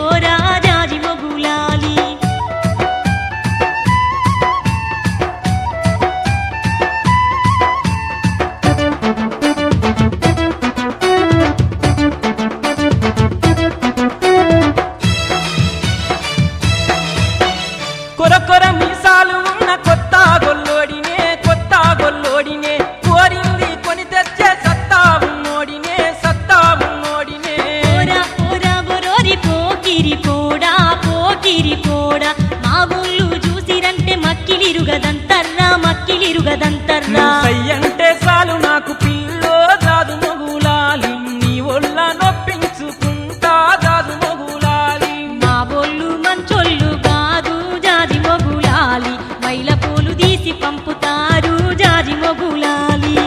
పోరా జాజి మొగులాలి కొర కొర మీసాలు ఉన్న కొత్త గొల్లోడినే కొత్త గొల్లోడినే కోరింది కొని తెచ్చే సత్తా ఉన్నోడినే సత్తా ఉన్నోడినే పోరా పోరా బొరోరి పోకిరి పోడా పోకిరి పోడా మా ఊళ్ళు చూసిరంటే మక్కిలిరుగదంతర్రా మక్కిలిరుగదంతర్రా అంటే చాలు నాకు పిల్లో దాదు మొగులాలి నీ ఒళ్ళ నొప్పించుకుంటా దాదు మొగులాలి మా బొల్లు మంచొల్లు కాదు జాజి మొగులాలి మైల పూలు తీసి పంపుతారు జాజి మొగులాలి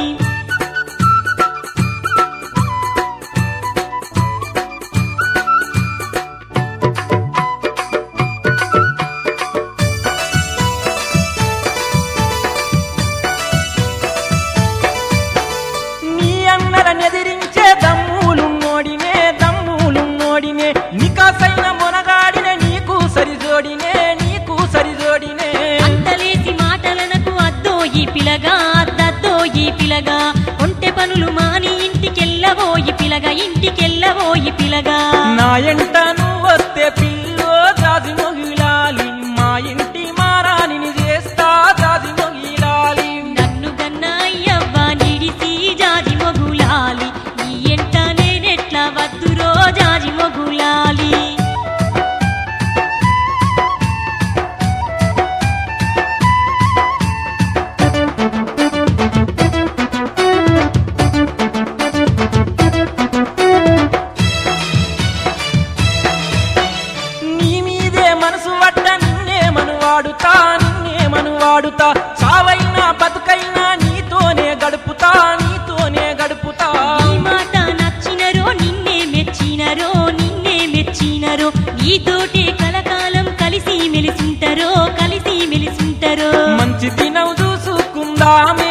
నీ అన్నల నెదిరించే దమ్ములున్నోడినే దమ్ములున్నోడినే నికాసైన మొనగాడినే నీకు సరిజోడినే నీకు సరిజోడినే అంతలేసి మాటలనకు అద్దో ఈ పిలగా అద్దద్దో ఈ పిలగా ఒంటె పనులు మాని ఇంటికెళ్ళవోయి పిలగా ఇంటికెళ్ళవోయి పిలగా నా ఎంట నువ్వు వస్తే పిల్లో జాజి మొగిలాలి మా ఇంటి మారాణిని చేస్తా జాజి మొగిలాలి నన్ను గన్న అయ్యవ్వ నిడిసి జాజి మొగులాలి నీ ఎంట నేనెట్లా వద్దురో జాజి మొగులాలి నీ మీదే మనసు వడ్డ నిన్నే మను వాడుతా నిన్నే మను వాడుతా చావైనా బతుకైనా నీతోనే గడుపుతా నీతోనే గడుపుతా ఈ మాట నచ్చినరో నిన్నే మెచ్చినరో నిన్నే మెచ్చినరో నీతోటే కలకాలం కలిసి మెలిసుంటరో కలిసి మెలిసుంటరో మంచి దినం చూసుకుందామే